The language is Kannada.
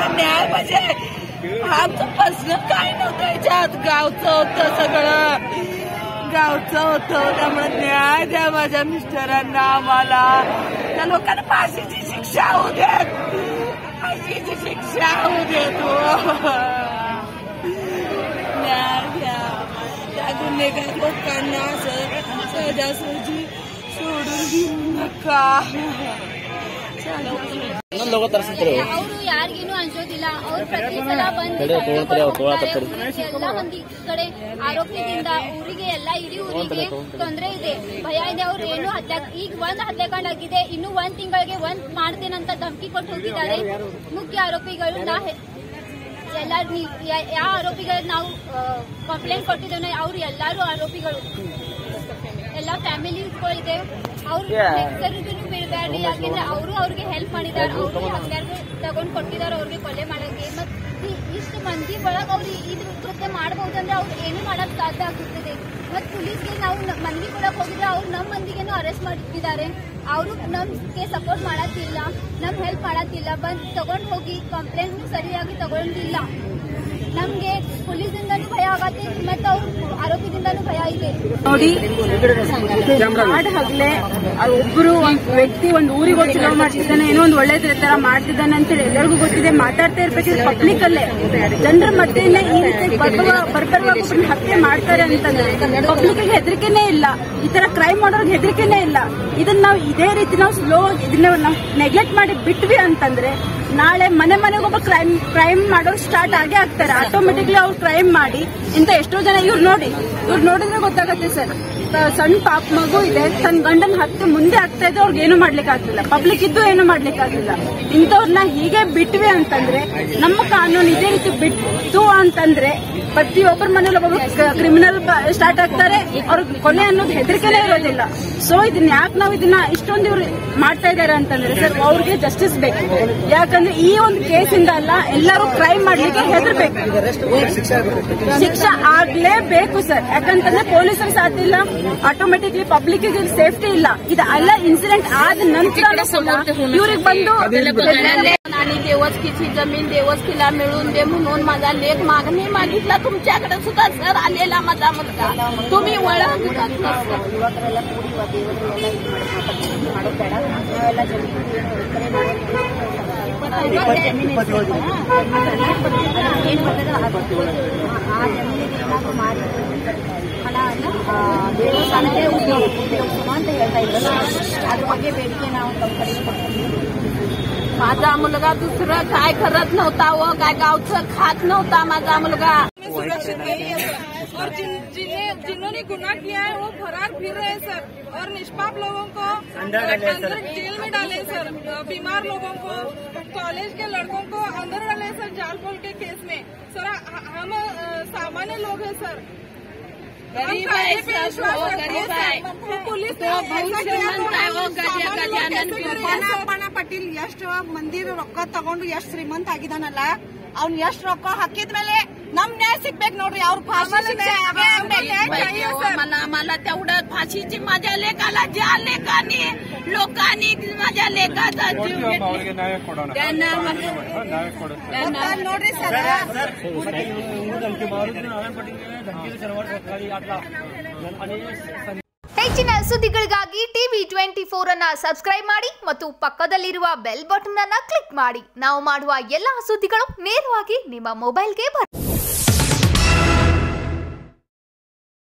आम्हाला न्याय पाहिजे आमचं प्रश्न काय नव्हतं याच्यात गावचं होतं सगळं गावचं होतं त्यामुळे न्याय द्या माझ्या मिस्टरांना आम्हाला त्या लोकांना फाशीची शिक्षा होऊ देत फाशीची शिक्षा होऊ देत हो. न्याय द्या त्या गुन्हेगार लोकांना असं सहजासहजी सोडून घेऊ नका ಇನ್ನೊಂದು ಹೋಗೋ ತರಿಸ್ತಾರೆ ಅವರು ಯಾರಿಗೇನು ಅನ್ಸೋದಿಲ್ಲ ಅವ್ರು ಪ್ರತಿ ಸಲ ಬಂದು ತಡೆ, ತಗೊಳ್ತಾರೆ, ಅವ್ರು ತಗೊಳಕತ್ತಾರೆ. ಎಲ್ಲ ಮಂದಿ ಕಡೆ ಆರೋಪದಿಂದ ಊರಿಗೆ ಎಲ್ಲ ಇಡೀ ಊರಿಗೆ ತೊಂದರೆ ಇದೆ ಭಯ ಇದೆ ಅವ್ರು ಏನು ಹತ್ಯೆ ಈಗ ಒಂದ್ ಹತ್ಯಾಕಾಂಡ ಆಗಿದೆ ಇನ್ನು ಒಂದ್ ತಿಂಗಳಿಗೆ ಒಂದ್ ಮಾಡ್ತೇನಂತ ಧಮಕಿ ಕೊಟ್ಟು ಹೋಗಿದ್ದಾರೆ ಮುಖ್ಯ ಆರೋಪಿಗಳು ನಾ ಹೆ- ಎಲ್ಲ ನೀ- ಯಾ- ಯಾವ ಆರೋಪಿಗಳು ನಾವು ಕಂಪ್ಲೇಂಟ್ ಕೊಟ್ಟಿದ್ದೇವೆ ಅವ್ರು ಎಲ್ಲಾರು ಆರೋಪಿಗಳು ಎಲ್ಲ ಫ್ಯಾಮಿಲಿಗಳಿದೆ ಅವ್ರು ಹೆಸರಿಗೂ ಬಿಡಬೇಡ್ರಿ ಯಾಕೆಂದ್ರೆ ಅವರು ಅವ್ರಿಗೆ ಹೆಲ್ಪ್ ಮಾಡಿದ್ದಾರೆ ಅವ್ರಿಗೆ ಹಂಗಾರ್ಗೆ ತಗೊಂಡ್ ಕೊಟ್ಟಿದ್ದಾರೆ ಅವ್ರಿಗೆ ಕೊಲೆ ಮಾಡಕ್ಕೆ ಮತ್ತೆ ಇಷ್ಟು ಮಂದಿ ಒಳಗೆ ಅವ್ರು ಇದು ಕೃತ್ಯ ಮಾಡಬಹುದು ಅಂದ್ರೆ ಅವ್ರು ಏನು ಮಾಡಕ್ ಸಾಧ್ಯ ಆಗುತ್ತದೆ ಮತ್ತೆ ಪೊಲೀಸ್ಗೆ ನಾವು ನ- ಮಂದಿ ಕೊಡಕ್ ಹೋಗಿದ್ರೆ ಅವ್ರು ನಮ್ಮ ಮಂದಿಗೇನು ಅರೆಸ್ಟ್ ಮಾಡಿಟ್ಟಿದ್ದಾರೆ ಅವರು ನಮ್ಗೆ ಸಪೋರ್ಟ್ ಮಾಡತ್ತಿಲ್ಲ ನಮ್ ಹೆಲ್ಪ್ ಮಾಡತ್ತಿಲ್ಲ ಬಂದ್ ತಗೊಂಡ್ ಹೋಗಿ ಕಂಪ್ಲೇಂಟ್ ಸರಿಯಾಗಿ ತಗೊಂಡಿಲ್ಲ ನಮ್ಗೆ ಪೊಲೀಸಿಂದನೂ ಭಯ ಆಗತ್ತೆ ಮತ್ತೆ ಅವ್ರು ಆರೋಪಿದಿಂದನೂ ಭಯ ಇದೆ ನೋಡಿ ಹಾಡ್ ಹಗ್ಲೆ ಆ ಒಬ್ರು ಒಂದ್ ವ್ಯಕ್ತಿ ಒಂದ್ ಊರಿಗೆ ಹೋಗಿ ಚಲೋ ಮಾಡ್ತಿದ್ದಾನೆ ಏನೋ ಒಂದ್ ಒಳ್ಳೆ ತರ ಮಾಡ್ತಿದ್ದಾನೆ ಅಂತೇಳಿ ಎಲ್ಲರಿಗೂ ಗೊತ್ತಿದೆ ಮಾತಾಡ್ತಾ ಇರ್ಬೇಕಿದ್ರೆ ಪಬ್ಲಿಕ್ ಅಲ್ಲೇ ಜನರ ಮಧ್ಯೆಯಿಂದ ಈ ರೀತಿ ಬರ್ಬರುವ ಬರ್ಬರುವಾಗ ಒಬ್ರನ್ನ ಹತ್ಯೆ ಮಾಡ್ತಾರೆ ಅಂತಂದ್ರೆ ಪಬ್ಲಿಕ್ ಹೆದರಿಕೆನೇ ಇಲ್ಲ ಈ ತರ ಕ್ರೈಮ್ ಮಾಡೋರ್ಗೆ ಹೆದರಿಕೆನೇ ಇಲ್ಲ ಇದನ್ನ ನಾವು ಇದೇ ರೀತಿ ನಾವು ಸ್ಲೋ ಇದನ್ನ ನಾವು ನೆಗ್ಲೆಕ್ಟ್ ಮಾಡಿ ಬಿಟ್ವಿ ಅಂತಂದ್ರೆ ನಾಳೆ ಮನೆ ಮನೆಗೆ ಒಬ್ಬ ಕ್ರೈಮ್ ಕ್ರೈಮ್ ಮಾಡೋರು ಸ್ಟಾರ್ಟ್ ಆಗೇ ಆಗ್ತಾರೆ ಆಟೋಮೆಟಿಕ್ಲಿ ಅವ್ರು ಕ್ರೈಮ್ ಮಾಡಿ ಇಂತ ಎಷ್ಟೋ ಜನ ಇವ್ರು ನೋಡಿ ಇವ್ರು ನೋಡಿದ್ರೆ ಗೊತ್ತಾಗತ್ತೆ ಸರ್ ಸಣ್ಣ ಪಾಪ ಮಗು ಇದೆ ತನ್ನ ಗಂಡನ ಹತ್ತೆ ಮುಂದೆ ಆಗ್ತಾ ಇದೆ ಅವ್ರಿಗೆ ಏನು ಮಾಡ್ಲಿಕ್ಕೆ ಆಗ್ತಿಲ್ಲ ಪಬ್ಲಿಕ್ ಇದ್ದು ಏನು ಮಾಡ್ಲಿಕ್ಕೆ ಆಗ್ತಿಲ್ಲ ಇಂಥವ್ರನ್ನ ಹೀಗೆ ಬಿಟ್ವಿ ಅಂತಂದ್ರೆ ನಮ್ಮ ಕಾನೂನು ಇದೇ ರೀತಿ ಬಿಟ್ಟು ಅಂತಂದ್ರೆ ಪ್ರತಿಯೊಬ್ಬರ ಮನೇಲಿ ಒಬ್ಬೊಬ್ರು ಕ್ರಿಮಿನಲ್ ಸ್ಟಾರ್ಟ್ ಆಗ್ತಾರೆ ಅವ್ರಿಗೆ ಕೊಲೆ ಅನ್ನೋದು ಹೆದರಿಕೆನೇ ಇರೋದಿಲ್ಲ ಸೊ ಇದನ್ನ ಯಾಕೆ ನಾವು ಇದನ್ನ ಇಷ್ಟೊಂದು ಇವ್ರು ಮಾಡ್ತಾ ಇದ್ದಾರೆ ಅಂತಂದ್ರೆ ಸರ್ ಅವ್ರಿಗೆ ಜಸ್ಟಿಸ್ ಬೇಕು ಯಾಕಂದ್ರೆ ಈ ಒಂದು ಕೇಸಿಂದ ಅಲ್ಲ ಎಲ್ಲರೂ ಕ್ರೈಮ್ ಮಾಡ್ಲಿಕ್ಕೆ ಹೆದರ್ಬೇಕು ಶಿಕ್ಷೆ ಆಗ್ಲೇಬೇಕು ಸರ್ ಯಾಕಂತಂದ್ರೆ ಪೊಲೀಸರು ಸಾಥ್ ಇಲ್ಲ ಆಟೋಮೆಟಿಕ್ಲಿ ಪಬ್ಲಿಕ್ ಸೇಫ್ಟಿ ಇಲ್ಲ ಇದು ಎಲ್ಲ ಇನ್ಸಿಡೆಂಟ್ ಆದ ನಂತರ ಇವ್ರಿಗೆ ಬಂದು आणि देवस्कीची जमीन देवस्कीला मिळून दे म्हणून माझा लेख मागणी मागितला तुमच्याकडे सुद्धा सर आलेला माझा मुलगा तुम्ही ओळखत नसता ದೇವಸ್ಥಾನಕ್ಕೆ ಉಪಯೋಗಿಸುವ ಅಂತ ಹೇಳ್ತಾ ಇದ್ರು ಅದ್ರ ಬಗ್ಗೆ ಬೇಡಿಕೆ ನಾವು ತಮ್ಮ ಕಡೆಗೆ ಕೊಡ್ತೀವಿ माझा मुलगा दुसरं काय करत नव्हता व काय गावचं खात नव्हता माझा मुलगा सुरक्षित नहीं है सर और जिन जिन्हें जिन्होंने गुनाह किया है वो फरार फिर रहे हैं सर और निष्पाप लोगों को अंदर जेल में डाले सर बीमार लोगों को कॉलेज के लड़कों को अंदर डाले सर जाल पोल के केस में सर ह- हम अ, सामान्य लोग हैं सर गरीब हम है काहे पे सर, विश्वास वो रखते गरीब हैं, है। सर? तो पुलिस तो ने बहुत ऐसा किया तो श्रीमंत है, वो हम गजा- सामान्य लोग गजानन कैसे गिरी करें, सर? ಪಣ ಪಟೀಲ್ ಎಷ್ಟು ಮಂದಿರ ರೊಕ್ಕ ತಗೊಂಡು ಎಷ್ಟು ಶ್ರೀಮಂತ ಆಗಿದಾನಲ್ಲ ಅವ್ನ್ ಎಷ್ಟು ರೊಕ್ಕ ಹಾಕಿದ್ಮೇಲೆ ನಮ್ ನ್ಯಾಯ ಸಿಗ್ಬೇಕು ನೋಡ್ರಿ ಅವ್ರ आम्हाला न्याय- आम्हाला न्याय चाहिए, सर. मला मला तेवढं फाशीची माझ्या लेकाला ज्या लेकानी लोकांनी माझ्या लेकाचा जीव घेतला त्यांना त्यांना ನೋಡ್ರಿ ಸರ್ ಹೆಚ್ಚಿನ ಸುದ್ದಿಗಳಿಗಾಗಿ ಟಿವಿ ಟ್ವೆಂಟಿ ಫೋರ್ ಅನ್ನ ಸಬ್ಸ್ಕ್ರೈಬ್ ಮಾಡಿ ಮತ್ತು ಪಕ್ಕದಲ್ಲಿರುವ ಬೆಲ್ ಬಟನ್ ಅನ್ನ ಕ್ಲಿಕ್ ಮಾಡಿ ನಾವು ಮಾಡುವ ಎಲ್ಲಾ ಸುದ್ದಿಗಳು ನೇರವಾಗಿ ನಿಮ್ಮ ಮೊಬೈಲ್ಗೆ ಬರುತ್ತೆ